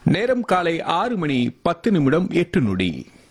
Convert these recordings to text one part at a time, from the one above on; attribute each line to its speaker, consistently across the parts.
Speaker 1: நேரம் காலை ஆறு மணி பத்து நிமிடம் எட்டு நொடி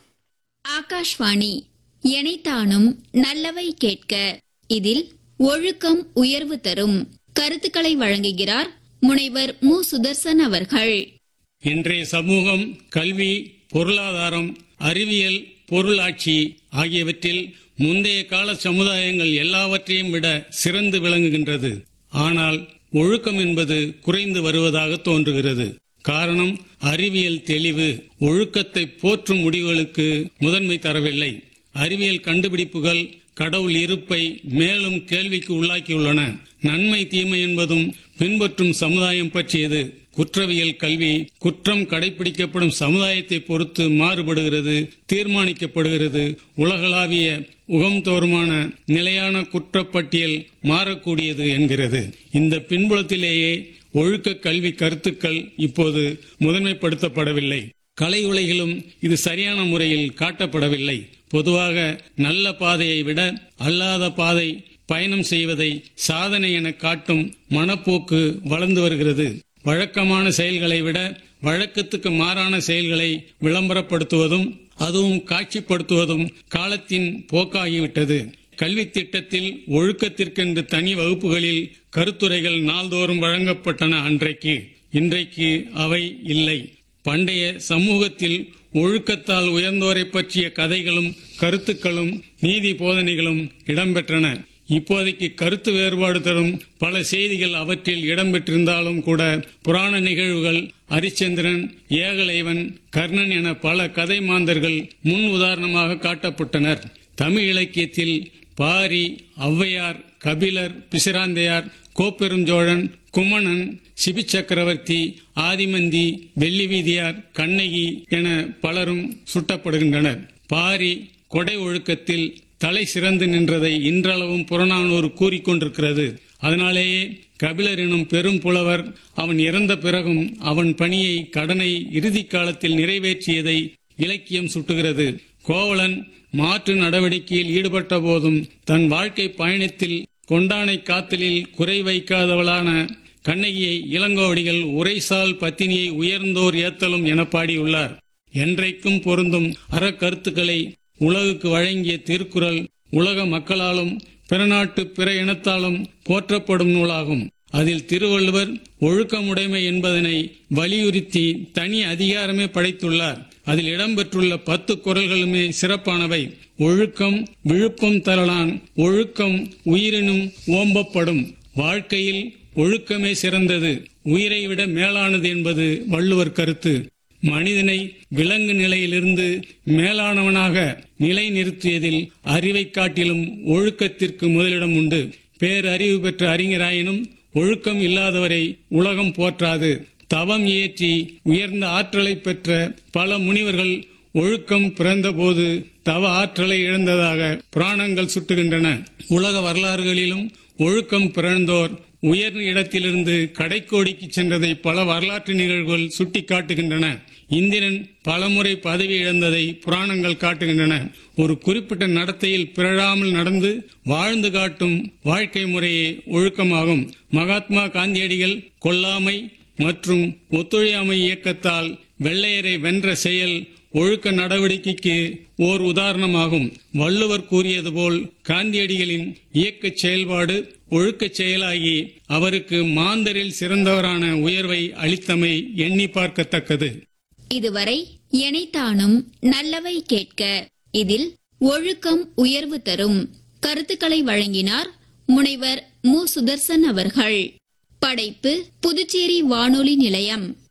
Speaker 2: ஆகாஷ்வாணி எனைத்தானும் நல்லவை கேட்க இதில் ஒழுக்கம் உயர்வு தரும் கருத்துக்களை வழங்குகிறார் முனைவர் மு சுதர்சன் அவர்கள்
Speaker 3: இன்றைய சமூகம் கல்வி பொருளாதாரம் அறிவியல் பொருளாட்சி ஆகியவற்றில் முந்தைய கால சமுதாயங்கள் எல்லாவற்றையும் விட சிறந்து விளங்குகின்றது ஆனால் ஒழுக்கம் என்பது குறைந்து வருவதாக தோன்றுகிறது காரணம் அறிவியல் தெளிவு ஒழுக்கத்தை போற்றும் முடிவுகளுக்கு முதன்மை தரவில்லை அறிவியல் கண்டுபிடிப்புகள் கடவுள் இருப்பை மேலும் கேள்விக்கு உள்ளாக்கியுள்ளன நன்மை தீமை என்பதும் பின்பற்றும் சமுதாயம் பற்றியது குற்றவியல் கல்வி குற்றம் கடைபிடிக்கப்படும் சமுதாயத்தை பொறுத்து மாறுபடுகிறது தீர்மானிக்கப்படுகிறது உலகளாவிய உகம்தோறுமான நிலையான குற்றப்பட்டியல் மாறக்கூடியது என்கிறது இந்த பின்புலத்திலேயே ஒழுக்க கல்வி கருத்துக்கள் இப்போது முதன்மைப்படுத்தப்படவில்லை கலை உலகிலும் இது சரியான முறையில் காட்டப்படவில்லை பொதுவாக நல்ல பாதையை விட அல்லாத பாதை பயணம் செய்வதை சாதனை என காட்டும் மனப்போக்கு வளர்ந்து வருகிறது வழக்கமான செயல்களை விட வழக்கத்துக்கு மாறான செயல்களை விளம்பரப்படுத்துவதும் அதுவும் காட்சிப்படுத்துவதும் காலத்தின் போக்காகிவிட்டது கல்வி திட்டத்தில் ஒழுக்கத்திற்கென்று தனி வகுப்புகளில் கருத்துரைகள் நாள்தோறும் வழங்கப்பட்டன அன்றைக்கு இன்றைக்கு அவை இல்லை பண்டைய சமூகத்தில் ஒழுக்கத்தால் உயர்ந்தோரை பற்றிய கதைகளும் கருத்துக்களும் நீதி போதனைகளும் இடம்பெற்றன இப்போதைக்கு கருத்து வேறுபாடு தரும் பல செய்திகள் அவற்றில் இடம்பெற்றிருந்தாலும் கூட புராண நிகழ்வுகள் அரிச்சந்திரன் ஏகலைவன் கர்ணன் என பல கதை மாந்தர்கள் முன் உதாரணமாக காட்டப்பட்டனர் தமிழ் இலக்கியத்தில் பாரி ஔவையார் கபிலர் பிசிராந்தையார் கோப்பெருஞ்சோழன் குமணன் சிபி சக்கரவர்த்தி ஆதிமந்தி வெள்ளி வீதியார் கண்ணகி என பலரும் சுட்டப்படுகின்றனர் பாரி கொடை ஒழுக்கத்தில் தலை சிறந்து நின்றதை இன்றளவும் புறநானூறு கூறிக்கொண்டிருக்கிறது அதனாலேயே கபிலர் எனும் பெரும் புலவர் அவன் இறந்த பிறகும் அவன் பணியை கடனை இறுதி காலத்தில் நிறைவேற்றியதை இலக்கியம் சுட்டுகிறது கோவலன் மாற்று நடவடிக்கையில் ஈடுபட்ட போதும் தன் வாழ்க்கை பயணத்தில் கொண்டானை காத்தலில் குறை வைக்காதவளான கண்ணகியை இளங்கோவடிகள் உரைசால் பத்தினியை உயர்ந்தோர் ஏத்தலும் என பாடியுள்ளார் என்றைக்கும் பொருந்தும் அறக்கருத்துக்களை உலகுக்கு வழங்கிய திருக்குறள் உலக மக்களாலும் பிற நாட்டு பிற இனத்தாலும் போற்றப்படும் நூலாகும் அதில் திருவள்ளுவர் ஒழுக்கமுடைமை என்பதனை வலியுறுத்தி தனி அதிகாரமே படைத்துள்ளார் அதில் இடம்பெற்றுள்ள பத்து குரல்களுமே சிறப்பானவை ஒழுக்கம் விழுப்பம் தரலான் ஒழுக்கம் உயிரினும் ஓம்பப்படும் வாழ்க்கையில் ஒழுக்கமே சிறந்தது உயிரை விட மேலானது என்பது வள்ளுவர் கருத்து மனிதனை விலங்கு நிலையிலிருந்து மேலானவனாக நிலைநிறுத்தியதில் அறிவை காட்டிலும் ஒழுக்கத்திற்கு முதலிடம் உண்டு பேரறிவு பெற்ற அறிஞராயினும் ஒழுக்கம் இல்லாதவரை உலகம் போற்றாது தவம் இயற்றி உயர்ந்த ஆற்றலை பெற்ற பல முனிவர்கள் ஒழுக்கம் பிறந்தபோது தவ ஆற்றலை இழந்ததாக புராணங்கள் சுட்டுகின்றன உலக வரலாறுகளிலும் ஒழுக்கம் பிறந்தோர் உயர் இடத்திலிருந்து கடைக்கோடிக்கு சென்றதை பல வரலாற்று நிகழ்வுகள் சுட்டிக்காட்டுகின்றன இந்திரன் பலமுறை பதவி இழந்ததை புராணங்கள் காட்டுகின்றன ஒரு குறிப்பிட்ட நடத்தையில் பிறழாமல் நடந்து வாழ்ந்து காட்டும் வாழ்க்கை முறையே ஒழுக்கமாகும் மகாத்மா காந்தியடிகள் கொல்லாமை மற்றும் ஒத்துழையாமை இயக்கத்தால் வெள்ளையரை வென்ற செயல் ஒழுக்க நடவடிக்கைக்கு ஓர் உதாரணமாகும் வள்ளுவர் கூறியது போல் காந்தியடிகளின் இயக்க செயல்பாடு ஒழுக்க செயலாகி அவருக்கு மாந்தரில் சிறந்தவரான உயர்வை அளித்தமை எண்ணி பார்க்கத்தக்கது
Speaker 2: இதுவரை எனைத்தானும் நல்லவை கேட்க இதில் ஒழுக்கம் உயர்வு தரும் கருத்துக்களை வழங்கினார் முனைவர் மு சுதர்சன் அவர்கள் படைப்பு புதுச்சேரி வானொலி நிலையம்